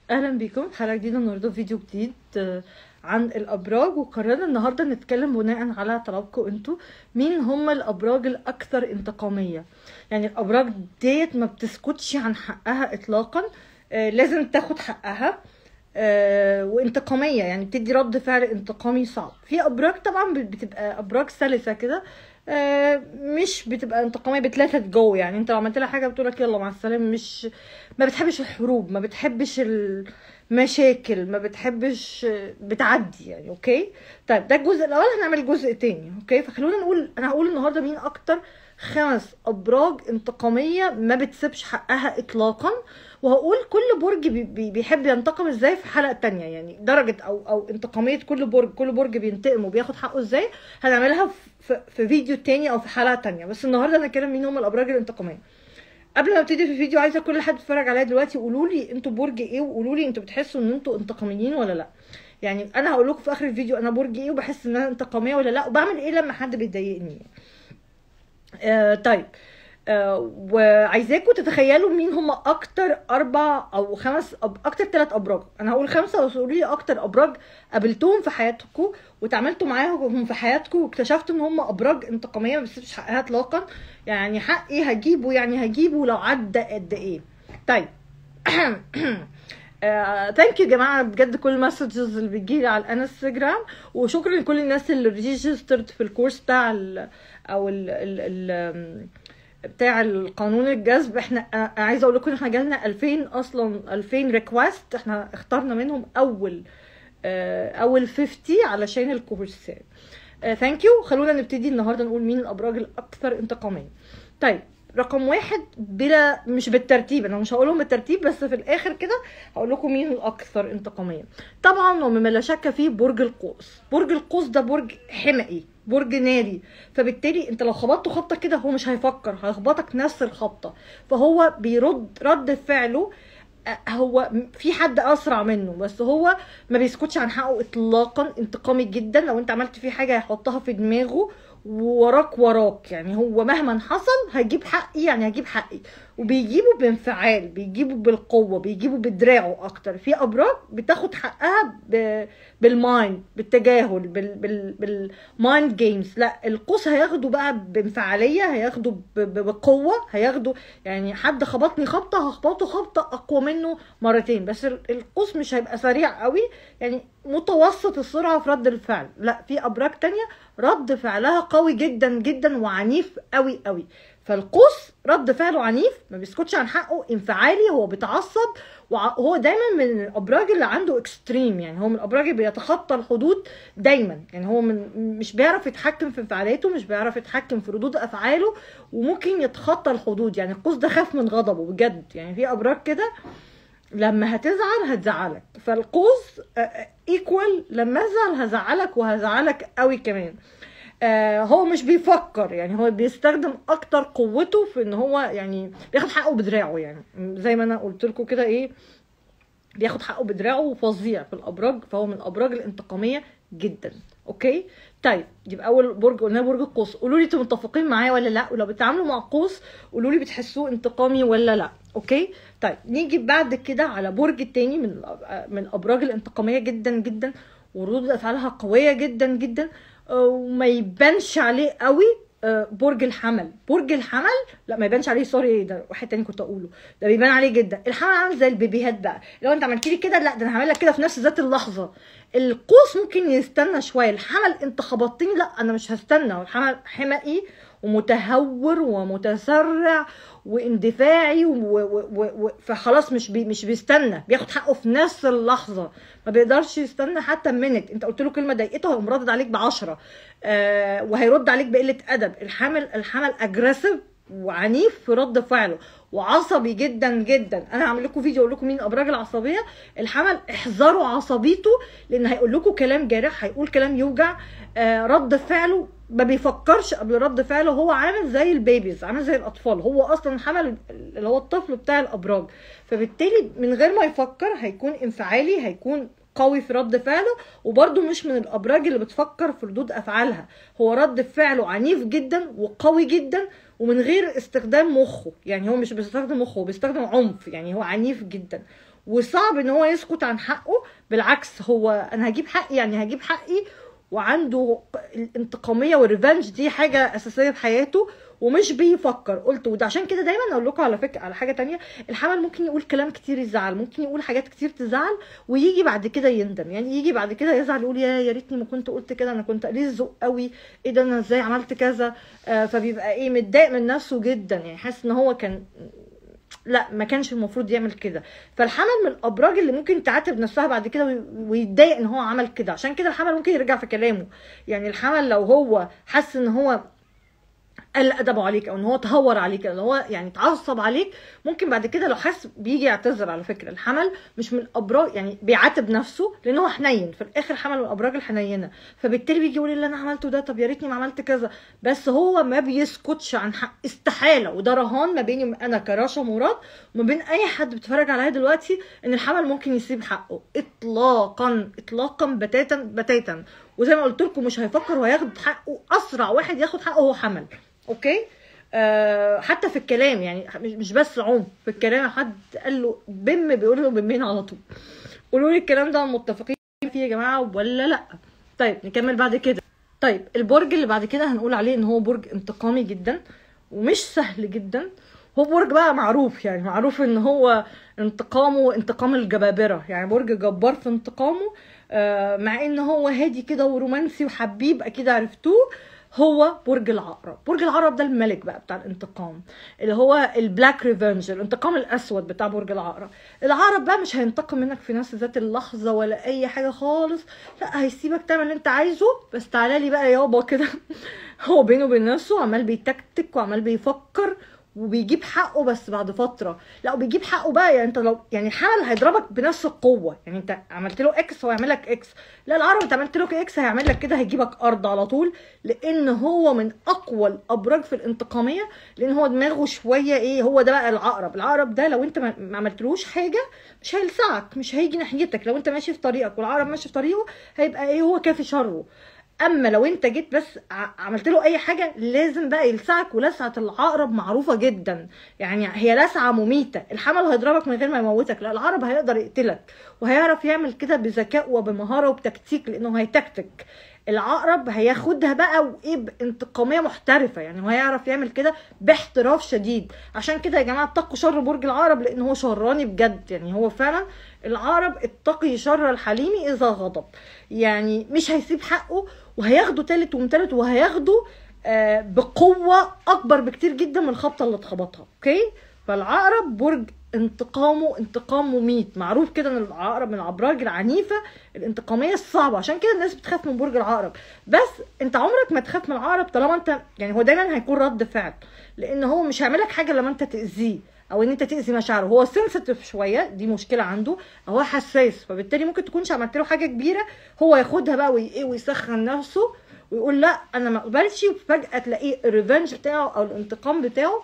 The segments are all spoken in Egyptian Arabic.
اهلا بيكم حلقه جديده النهارده فيديو جديد آه، عن الابراج وقررنا النهارده نتكلم بناء على طلبكم انتوا مين هم الابراج الاكثر انتقاميه يعني الابراج ديت ما بتسكتش عن حقها اطلاقا آه، لازم تاخد حقها آه، وانتقاميه يعني بتدي رد فعل انتقامي صعب في ابراج طبعا بتبقى ابراج سلسه كده آه، مش بتبقى انتقاميه بتلاتة جو يعني انت لو عملت لها حاجه بتقولك يلا مع السلامه مش ما بتحبش الحروب ما بتحبش المشاكل ما بتحبش بتعدي يعني اوكي طيب ده الجزء الاول هنعمل جزء تاني اوكي فخلونا نقول انا هقول النهارده مين اكتر خمس ابراج انتقاميه ما بتسيبش حقها اطلاقا وهقول كل برج بي- بي- بيحب ينتقم ازاي في حلقه تانية يعني درجه او او انتقاميه كل برج كل برج بينتقم وبياخد حقه ازاي هنعملها في, في فيديو تاني او في حلقه تانية بس النهارده هنتكلم مين هم الابراج الانتقاميه قبل ما ابتدي في الفيديو عايزه كل حد يتفرج عليا دلوقتي قولوا لي انتوا برج ايه وقولوا لي انتوا بتحسوا ان انتوا انتقاميين ولا لا يعني انا هقول لكم في اخر الفيديو انا برج ايه وبحس ان انا انتقاميه ولا لا وبعمل ايه لما حد بيضايقني آه طيب آه وعايزاكم تتخيلوا مين هم اكتر اربع او خمس أب... اكتر ثلاث ابراج انا هقول خمسه بس قولوا لي اكتر ابراج قابلتهم في حياتكم وتعاملتوا معاهم في حياتكم واكتشفتوا ان هم ابراج انتقاميه ما بتسيبش حقها اطلاقا يعني حقي هجيبه يعني هجيبه لو عدى قد ايه طيب ثانك يو يا جماعه بجد كل المسجز اللي بتجيلي على الانستجرام وشكرا لكل الناس اللي ريجسترد في الكورس بتاع ال او ال ال ال بتاع القانون الجذب احنا انا عايزه اقول لكم ان احنا جالنا 2000 اصلا 2000 ريكوست احنا اخترنا منهم اول آه، اول 50 علشان الكورس ثانك يو خلونا نبتدي النهارده نقول مين الابراج الاكثر انتقاميه طيب رقم واحد بلا مش بالترتيب انا مش هقولهم بالترتيب بس في الاخر كده هقول لكم مين الاكثر انتقاميه طبعا ومما لا شك فيه برج القوس برج القوس ده برج حمقي برج ناري فبالتالي انت لو خبطته خبطه كده هو مش هيفكر هيخبطك نفس الخبطه فهو بيرد رد فعله آه، هو م- في حد اسرع منه بس هو ما بيسكتش عن حقه اطلاقا انتقامي جدا لو انت عملت فيه حاجه هيحطها في دماغه ووراك وراك يعني هو مهما حصل هيجيب حقي يعني هجيب حقي وبيجيبه بانفعال بيجيبه بالقوه بيجيبه بدراعه اكتر في ابراج بتاخد حقها ب... بالمايند بالتجاهل بال... بال... بالمايند جيمز لا القوس هياخده بقى بانفعاليه هياخده ب... ب- بقوه هياخده يعني حد خبطني خبطه هخبطه خبطه اقوى منه مرتين بس ال- القوس مش هيبقى سريع قوي يعني متوسط السرعه في رد الفعل لا في ابراج تانية رد فعلها قوي جدا جدا وعنيف قوي قوي فالقوس رد فعله عنيف ما بيسكتش عن حقه انفعالي هو بيتعصب وهو دايما من الابراج اللي عنده اكستريم يعني هو من الابراج اللي بيتخطى الحدود دايما يعني هو من مش بيعرف يتحكم في انفعالاته مش بيعرف يتحكم في ردود افعاله وممكن يتخطى الحدود يعني القوس ده خاف من غضبه بجد يعني في ابراج كده لما هتزعل هتزعلك فالقوس ايكوال لما ازعل هزعلك وهزعلك قوي كمان آه هو مش بيفكر يعني هو بيستخدم اكتر قوته في ان هو يعني بياخد حقه بدراعه يعني زي ما انا قلت لكم كده ايه بياخد حقه بدراعه فظيع في الابراج فهو من الابراج الانتقاميه جدا اوكي طيب يبقى اول برج قلنا برج القوس قولوا لي انتوا متفقين معايا ولا لا ولو بتتعاملوا مع قوس قولوا لي بتحسوه انتقامي ولا لا اوكي طيب نيجي بعد كده على برج التاني من الأب- من الابراج الانتقاميه جدا جدا وردود افعالها قويه جدا جدا آه، وما يبانش عليه قوي آه، برج الحمل برج الحمل لا ما يبانش عليه سوري ده واحد تاني كنت اقوله ده بيبان عليه جدا الحمل عامل زي البيبيهات بقى لو انت عملت لي كده لا ده انا هعمل لك كده في نفس ذات اللحظه القوس ممكن يستنى شويه الحمل انت خبطتني لا انا مش هستنى الحمل حمقي ومتهور ومتسرع واندفاعي و... و... و... و... فخلاص مش بي... مش بيستنى بياخد حقه في نفس اللحظه ما بيقدرش يستنى حتى منت انت قلت له كلمه ضايقته هيقوم رادد عليك بعشرة آه وهيرد عليك بقله ادب الحمل الحمل اجريسيف وعنيف في رد فعله وعصبي جدا جدا انا هعمل لكم فيديو اقول لكم مين الابراج العصبيه الحمل احذروا عصبيته لان هيقول لكم كلام جارح هيقول كلام يوجع آه رد فعله ما بيفكرش قبل رد فعله هو عامل زي البيبيز عامل زي الاطفال هو اصلا الحمل اللي هو الطفل بتاع الابراج فبالتالي من غير ما يفكر هيكون انفعالي هيكون قوي في رد فعله وبرده مش من الابراج اللي بتفكر في ردود افعالها هو رد فعله عنيف جدا وقوي جدا ومن غير استخدام مخه يعني هو مش بيستخدم مخه هو بيستخدم عنف يعني هو عنيف جدا وصعب ان هو يسكت عن حقه بالعكس هو انا هجيب حقي يعني هجيب حقي وعنده الانتقاميه والريفنج دي حاجه اساسيه في حياته ومش بيفكر قلت وده عشان كده دايما اقول لكم على فكره على حاجه تانية الحمل ممكن يقول كلام كتير يزعل ممكن يقول حاجات كتير تزعل ويجي بعد كده يندم يعني يجي بعد كده يزعل يقول يا يا ريتني ما كنت قلت كده انا كنت قليل ذوق قوي ايه ده انا ازاي عملت كذا آه فبيبقى ايه متضايق من نفسه جدا يعني حاسس ان هو كان لا ما كانش المفروض يعمل كده فالحمل من الابراج اللي ممكن تعاتب نفسها بعد كده وي- ويتضايق ان هو عمل كده عشان كده الحمل ممكن يرجع في كلامه يعني الحمل لو هو حس ان هو قل ادبه عليك او ان هو تهور عليك او ان هو يعني اتعصب عليك ممكن بعد كده لو حس بيجي يعتذر على فكره الحمل مش من الابراج يعني بيعاتب نفسه لان هو حنين في الاخر حمل من الابراج الحنينه فبالتالي بيجي يقول اللي انا عملته ده طب يا ريتني ما عملت كذا بس هو ما بيسكتش عن حق استحاله وده رهان ما بيني انا كراشا مراد وما بين اي حد بيتفرج عليا دلوقتي ان الحمل ممكن يسيب حقه اطلاقا اطلاقا بتاتا بتاتا وزي ما قلت لكم مش هيفكر وهياخد حقه اسرع واحد ياخد حقه هو حمل اوكي آه حتى في الكلام يعني مش مش بس عم في الكلام حد قال له بم بيقول له بمين على طول قولوا لي الكلام ده متفقين فيه يا جماعه ولا لا طيب نكمل بعد كده طيب البرج اللي بعد كده هنقول عليه ان هو برج انتقامي جدا ومش سهل جدا هو برج بقى معروف يعني معروف ان هو انتقامه انتقام الجبابره يعني برج جبار في انتقامه آه، مع ان هو هادي كده ورومانسي وحبيب اكيد عرفتوه هو برج العقرب برج العقرب ده الملك بقى بتاع الانتقام اللي هو البلاك ريفنج الانتقام الاسود بتاع برج العقرب العقرب بقى مش هينتقم منك في نفس ذات اللحظه ولا اي حاجه خالص لا هيسيبك تعمل اللي انت عايزه بس تعالى لي بقى يابا كده هو بينه وبين نفسه عمال بيتكتك وعمال بيفكر وبيجيب حقه بس بعد فتره لا وبيجيب حقه بقى يعني انت لو يعني الحمل هيضربك بنفس القوه يعني انت عملت له اكس هو يعمل لك اكس لا العرب انت عملت له اكس هيعمل لك كده هيجيبك ارض على طول لان هو من اقوى الابراج في الانتقاميه لان هو دماغه شويه ايه هو ده بقى العقرب العقرب ده لو انت ما ما عملتلوش حاجه مش هيلسعك مش هيجي ناحيتك لو انت ماشي في طريقك والعقرب ماشي في طريقه هيبقى ايه هو كافي شره اما لو انت جيت بس ع- عملت له اي حاجه لازم بقى يلسعك ولسعه العقرب معروفه جدا يعني هي لسعه مميته الحمل هيضربك من غير ما يموتك لا العقرب هيقدر يقتلك وهيعرف يعمل كده بذكاء وبمهاره وبتكتيك لانه هيتكتك العقرب هياخدها بقى وايه بانتقاميه محترفه يعني هو هيعرف يعمل كده باحتراف شديد عشان كده يا جماعه اتقوا شر برج العقرب لان هو شراني بجد يعني هو فعلا العقرب اتقي شر الحليم اذا غضب يعني مش هيسيب حقه وهياخده تالت ومتالت وهياخده آه، بقوه اكبر بكتير جدا من الخبطه اللي اتخبطها اوكي فالعقرب برج انتقامه انتقام مميت معروف كده ان العقرب من الابراج العنيفه الانتقاميه الصعبه عشان كده الناس بتخاف من برج العقرب بس انت عمرك ما تخاف من العقرب طالما انت يعني هو دايما هيكون رد فعل لان هو مش هيعملك حاجه لما انت تاذيه او ان انت تاذي مشاعره هو سنسيتيف شويه دي مشكله عنده هو حساس فبالتالي ممكن تكونش عملت له حاجه كبيره هو ياخدها بقى وي- ويسخن نفسه ويقول لا انا ما اقبلش وفجاه تلاقيه الريفنج بتاعه او الانتقام بتاعه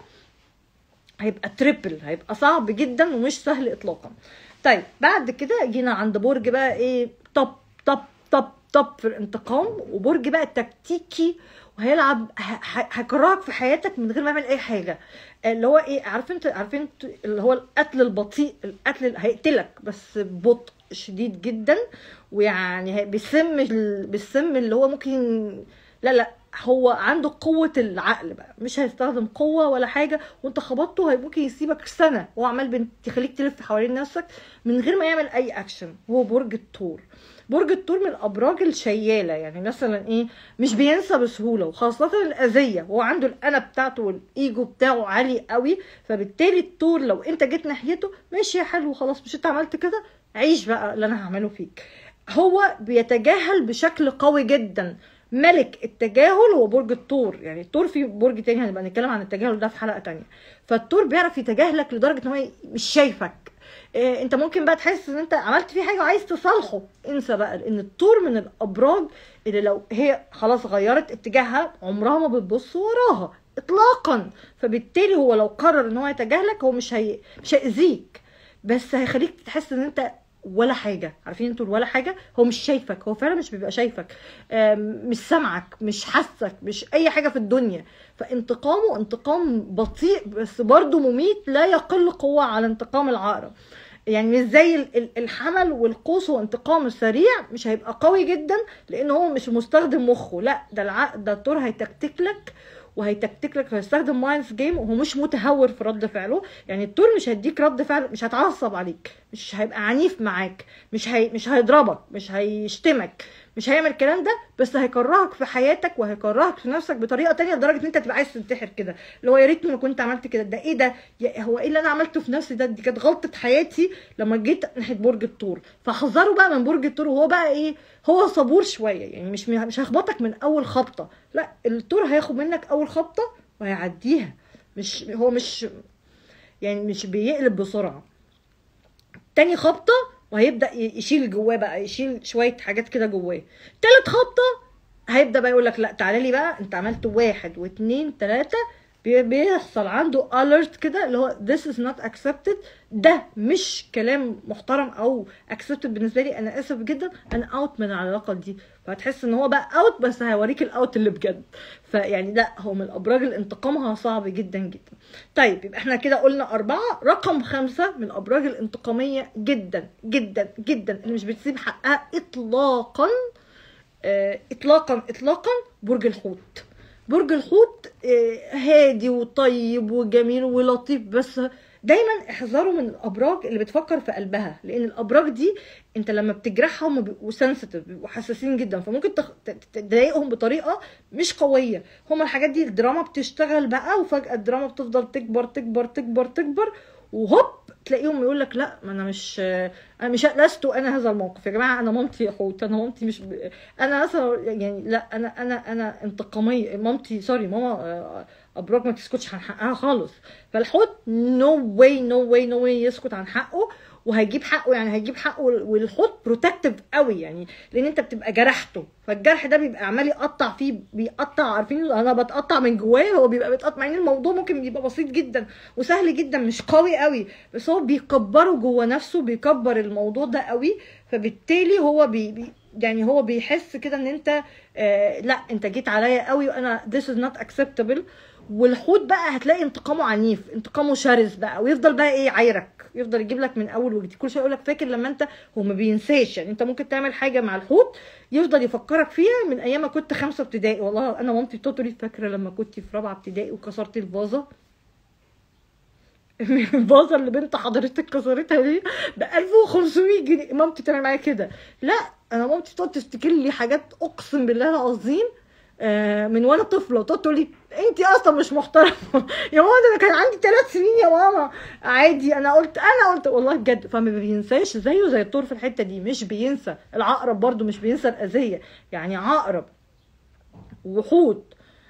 هيبقى تريبل هيبقى صعب جدا ومش سهل اطلاقا طيب بعد كده جينا عند برج بقى ايه توب توب توب توب في الانتقام وبرج بقى تكتيكي وهيلعب ه- ه- هيكرهك في حياتك من غير ما يعمل اي حاجه اللي هو ايه عارفين انت عارفين انت اللي هو القتل البطيء القتل اللي هيقتلك بس ببطء شديد جدا ويعني هي- بيسم ال- بالسم اللي هو ممكن لا لا هو عنده قوة العقل بقى مش هيستخدم قوة ولا حاجة وانت خبطته هي ممكن يسيبك سنة هو عمال بن- يخليك تلف حوالين نفسك من غير ما يعمل اي اكشن هو برج الثور برج الثور من الابراج الشيالة يعني مثلا ايه مش بينسى بسهولة وخاصة الاذية هو عنده الانا بتاعته والايجو بتاعه عالي قوي فبالتالي الثور لو انت جيت ناحيته ماشي يا حلو خلاص مش انت عملت كده عيش بقى اللي انا هعمله فيك هو بيتجاهل بشكل قوي جدا ملك التجاهل هو برج الثور يعني الثور في برج تاني هنبقى نتكلم عن التجاهل ده في حلقه تانية فالثور بيعرف يتجاهلك لدرجه ان هو مش شايفك إيه انت ممكن بقى تحس ان انت عملت فيه حاجه وعايز تصالحه انسى بقى لان الثور من الابراج اللي لو هي خلاص غيرت اتجاهها عمرها ما بتبص وراها اطلاقا فبالتالي هو لو قرر ان هو يتجاهلك هو مش هي... مش هيأذيك بس هيخليك تحس ان انت ولا حاجه عارفين انتوا ولا حاجه هو مش شايفك هو فعلا مش بيبقى شايفك آم، مش سامعك مش حاسك مش اي حاجه في الدنيا فانتقامه انتقام بطيء بس برضه مميت لا يقل قوه على انتقام العقرب يعني مش زي ال- ال- الحمل والقوس وانتقام السريع مش هيبقى قوي جدا لان هو مش مستخدم مخه لا ده الع... ده الدور هيتكتك لك وهيتكتك لك هيستخدم مايندز جيم وهو مش متهور في رد فعله يعني الدور مش هيديك رد فعل مش هيتعصب عليك مش هيبقى عنيف معاك مش هي... مش هيضربك مش هيشتمك مش هيعمل الكلام ده بس هيكرهك في حياتك وهيكرهك في نفسك بطريقه تانية لدرجه ان انت تبقى عايز تنتحر كده اللي هو يا ريتني ما كنت عملت كده ده ايه ده يا- هو ايه اللي انا عملته في نفسي ده دي كانت غلطه حياتي لما جيت ناحيه برج الثور فحذروا بقى من برج الثور وهو بقى ايه هو صبور شويه يعني مش مش هيخبطك من اول خبطه لا الثور هياخد منك اول خبطه وهيعديها مش هو مش يعني مش بيقلب بسرعه تاني خبطه وهيبدا ي- يشيل جواه بقى يشيل شويه حاجات كده جواه تالت خبطه هيبدا بقى يقول لك لا تعالى لي بقى انت عملت واحد واثنين ثلاثه بيحصل عنده alert كده اللي هو this is not accepted ده مش كلام محترم او accepted بالنسبه لي انا اسف جدا انا اوت من العلاقه دي فهتحس ان هو بقى اوت بس هيوريك الاوت اللي بجد فيعني لا هو من الابراج اللي انتقامها صعب جدا جدا طيب يبقى احنا كده قلنا أربعة رقم خمسة من الأبراج الانتقامية جدا جدا جدا اللي مش بتسيب حقها إطلاقا آه، إطلاقا إطلاقا برج الحوت برج الحوت آه، هادي وطيب وجميل ولطيف بس دايما احذروا من الابراج اللي بتفكر في قلبها لان الابراج دي انت لما بتجرحها هم بيبقوا سنسيتيف بيبقوا حساسين جدا فممكن تخ... ت- ت- تضايقهم بطريقه مش قويه هم الحاجات دي الدراما بتشتغل بقى وفجاه الدراما بتفضل تكبر تكبر تكبر تكبر وهوب تلاقيهم يقول لك لا ما انا مش انا مش لست انا هذا الموقف يا جماعه انا مامتي حوت انا مامتي مش ب... انا مثلا يعني لا انا انا انا انتقاميه مامتي سوري ماما آه، ابراج ما تسكتش عن حقها خالص فالحوت نو واي نو واي نو واي يسكت عن حقه وهيجيب حقه يعني هيجيب حقه والحوت بروتكتيف قوي يعني لان انت بتبقى جرحته فالجرح ده بيبقى عمال يقطع فيه بيقطع عارفين انا بتقطع من جواه هو بيبقى بيتقطع مع ان الموضوع ممكن يبقى بسيط جدا وسهل جدا مش قوي قوي بس هو بيكبره جوه نفسه بيكبر الموضوع ده قوي فبالتالي هو بي بي يعني هو بيحس كده ان انت آه لا انت جيت عليا قوي وانا this is not acceptable والحوت بقى هتلاقي انتقامه عنيف انتقامه شرس بقى ويفضل بقى ايه عايرك يفضل يجيب لك من اول وجديد كل شويه يقول لك فاكر لما انت هو ما بينساش يعني انت ممكن تعمل حاجه مع الحوت يفضل يفكرك فيها من ايام ما كنت خمسه ابتدائي والله انا مامتي توتالي فاكره لما كنت في رابعه ابتدائي وكسرتي الفازه الفازه اللي بنت حضرتك كسرتها دي ب 1500 جنيه مامتي تعمل معايا كده لا انا مامتي تقعد تفتكر لي حاجات اقسم بالله العظيم آه، من وانا طفله وتقعد تقول لي انت اصلا مش محترمه يا ماما ده انا كان عندي ثلاث سنين يا ماما عادي انا قلت انا قلت والله بجد فما بينساش زيه زي الطور في الحته دي مش بينسى العقرب برضو مش بينسى الاذيه يعني عقرب وحوت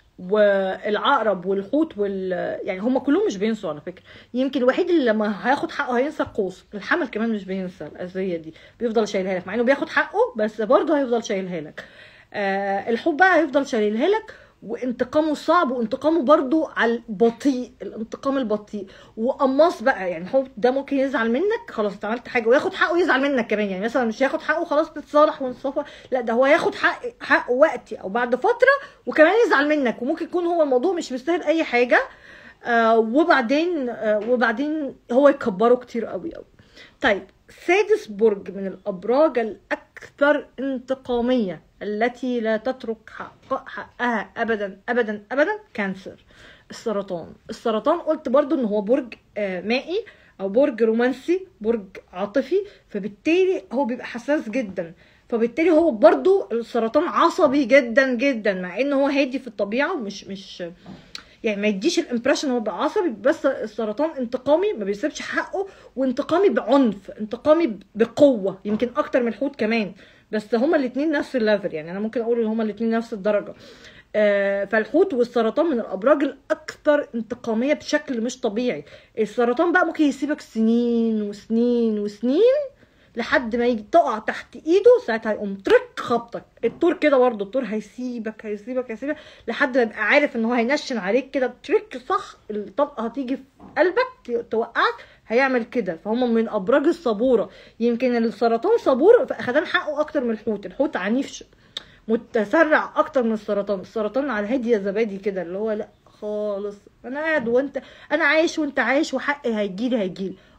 والعقرب والحوت وال يعني هم كلهم مش بينسوا على فكره يمكن الوحيد اللي لما هياخد حقه هينسى القوس الحمل كمان مش بينسى الاذيه دي بيفضل شايلها لك مع انه بياخد حقه بس برضه هيفضل شايلها لك آه الحب بقى هيفضل شايلها لك وانتقامه صعب وانتقامه برضو على البطيء الانتقام البطيء وقماص بقى يعني هو ده ممكن يزعل منك خلاص انت عملت حاجه وياخد حقه يزعل منك كمان يعني مثلا مش هياخد حقه خلاص تتصالح ونصفى لا ده هو هياخد حق حقه وقتي او بعد فتره وكمان يزعل منك وممكن يكون هو الموضوع مش مستاهل اي حاجه آه وبعدين آه وبعدين هو يكبره كتير قوي قوي طيب سادس برج من الابراج الاكثر انتقاميه التي لا تترك حق حقها ابدا ابدا ابدا كانسر السرطان السرطان قلت برضو ان هو برج آه، مائي او برج رومانسي برج عاطفي فبالتالي هو بيبقى حساس جدا فبالتالي هو برضو السرطان عصبي جدا جدا مع ان هو هادي في الطبيعه ومش مش يعني ما يديش الامبريشن هو بقى عصبي بس السرطان انتقامي ما بيسيبش حقه وانتقامي بعنف انتقامي بقوه يمكن اكتر من الحوت كمان بس هما الاثنين نفس الليفل يعني انا ممكن اقول ان هما الاثنين نفس الدرجه آه، فالحوت والسرطان من الابراج الاكثر انتقاميه بشكل مش طبيعي السرطان بقى ممكن يسيبك سنين وسنين وسنين لحد ما يجي تقع تحت ايده ساعتها هيقوم ترك خبطك الطور كده برضه الطور هيسيبك هيسيبك هيسيبك لحد ما يبقى عارف ان هو هينشن عليك كده تريك صح الطلقه هتيجي في قلبك ت- توقعك هيعمل كده فهم من ابراج الصبوره يمكن السرطان صبور فاخدان حقه اكتر من الحوت الحوت عنيف ش- متسرع اكتر من السرطان السرطان على الهادي يا زبادي كده اللي هو لا خالص انا قاعد وانت انا عايش وانت عايش وحقي هيجيلي هيجيلي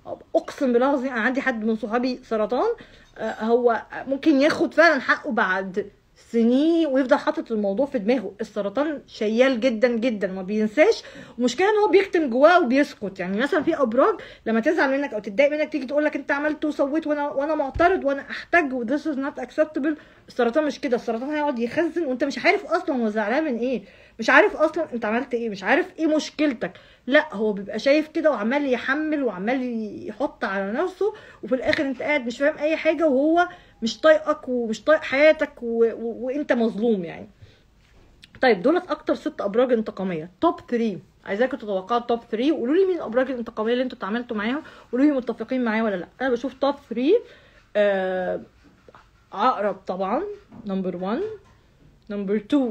اقسم بالله العظيم انا عندي حد من صحابي سرطان آه، هو ممكن ياخد فعلا حقه بعد سنين ويفضل حاطط الموضوع في دماغه السرطان شيال جدا جدا ما بينساش المشكله ان هو بيكتم جواه وبيسكت يعني مثلا في ابراج لما تزعل منك او تتضايق منك تيجي تقول لك انت عملت وسويت وانا وانا معترض وانا احتج وذس از نوت اكسبتبل السرطان مش كده السرطان هيقعد يخزن وانت مش عارف اصلا هو زعلان من ايه مش عارف اصلا انت عملت ايه مش عارف ايه مشكلتك لا هو بيبقى شايف كده وعمال يحمل وعمال يحط على نفسه وفي الاخر انت قاعد مش فاهم اي حاجه وهو مش طايقك ومش طايق حياتك و... و... وانت مظلوم يعني طيب دولت اكتر ست ابراج انتقاميه توب 3 عايزاكم تتوقعوا التوب 3 وقولوا لي مين الابراج الانتقاميه اللي انتوا اتعاملتوا معاهم قولوا لي متفقين معايا ولا لا انا بشوف توب 3 آه عقرب طبعا نمبر 1 نمبر 2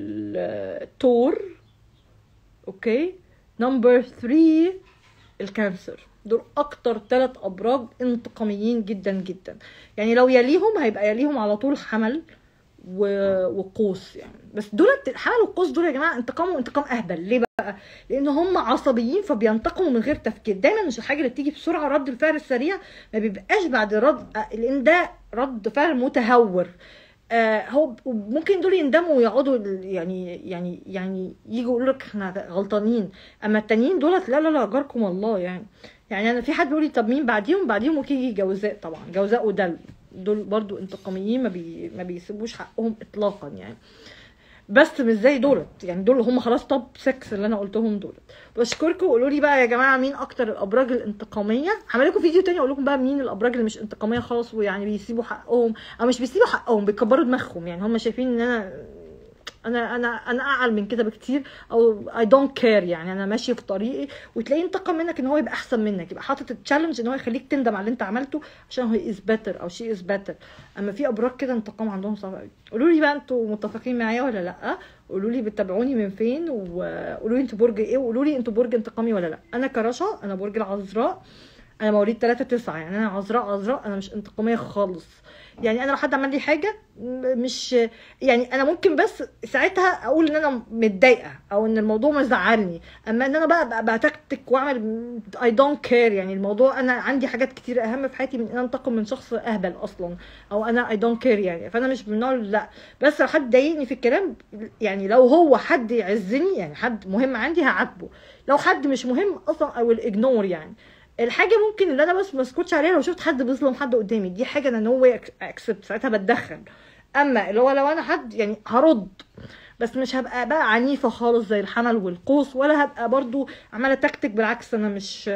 التور اوكي نمبر 3 الكانسر دول اكتر ثلاث ابراج انتقاميين جدا جدا يعني لو يليهم هيبقى يليهم على طول حمل و... وقوس يعني بس دول الحمل والقوس دول يا جماعه انتقام وانتقام اهبل ليه بقى لان هم عصبيين فبينتقموا من غير تفكير دايما مش الحاجه اللي بتيجي بسرعه رد الفعل السريع ما بيبقاش بعد رد لان ده رد فعل متهور آه هو ممكن دول يندموا ويقعدوا يعني يعني يعني يجوا يقولوا لك احنا غلطانين اما التانيين دولت لا لا لا جاركم الله يعني يعني انا في حد بيقول لي طب مين بعديهم بعديهم ممكن يجي جوزاء طبعا جوزاء ودل دول برضو انتقاميين ما بي ما بيسيبوش حقهم اطلاقا يعني بس مش زي دولت يعني دول هم خلاص توب 6 اللي انا قلتهم دولت بشكركم وقولوا لي بقى يا جماعه مين اكتر الابراج الانتقاميه هعمل لكم فيديو تاني اقول لكم بقى مين الابراج اللي مش انتقاميه خالص ويعني بيسيبوا حقهم او مش بيسيبوا حقهم بيكبروا دماغهم يعني هم شايفين ان انا انا انا انا اعلى من كده بكتير او اي دونت كير يعني انا ماشيه في طريقي وتلاقيه انتقم منك ان هو يبقى احسن منك يبقى حاطط التشالنج ان هو يخليك تندم على اللي انت عملته عشان هو از بيتر او شي از بيتر اما في ابراج كده انتقام عندهم صعب قوي قولوا لي بقى انتوا متفقين معايا ولا لا قولوا لي بتتابعوني من فين وقولوا لي انتوا برج ايه وقولوا لي انتوا برج انتقامي ولا لا انا كرشا انا برج العذراء انا مواليد 3 9 يعني انا عذراء عذراء انا مش انتقاميه خالص يعني انا لو حد عمل لي حاجه مش يعني انا ممكن بس ساعتها اقول ان انا متضايقه او ان الموضوع مزعلني اما ان انا بقى بتكتك واعمل اي دونت كير يعني الموضوع انا عندي حاجات كتير اهم في حياتي من ان انا انتقم من شخص اهبل اصلا او انا اي دونت كير يعني فانا مش من النوع لا بس لو حد ضايقني في الكلام يعني لو هو حد يعزني يعني حد مهم عندي هعاتبه لو حد مش مهم اصلا او الاجنور يعني الحاجه ممكن اللي انا بس ما اسكتش عليها لو شفت حد بيظلم حد قدامي دي حاجه انا نو واي اكسبت ساعتها بتدخل اما اللي هو لو انا حد يعني هرد بس مش هبقى بقى عنيفه خالص زي الحمل والقوس ولا هبقى برضو عماله تكتك بالعكس انا مش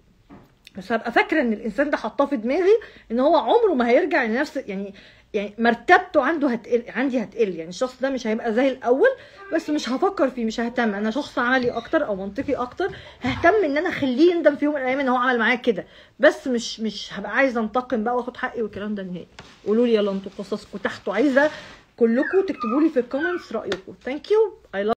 بس هبقى فاكره ان الانسان ده حطاه في دماغي ان هو عمره ما هيرجع لنفس يعني يعني مرتبته عنده هتقل عندي هتقل يعني الشخص ده مش هيبقى زي الاول بس مش هفكر فيه مش ههتم انا شخص عملي اكتر او منطقي اكتر ههتم ان انا اخليه يندم في يوم من الايام ان هو عمل معايا كده بس مش مش هبقى عايزه انتقم بقى واخد حقي والكلام ده نهائي قولوا لي يلا انتوا قصصكم تحت وعايزه كلكم تكتبوا لي في الكومنتس رايكم ثانك يو اي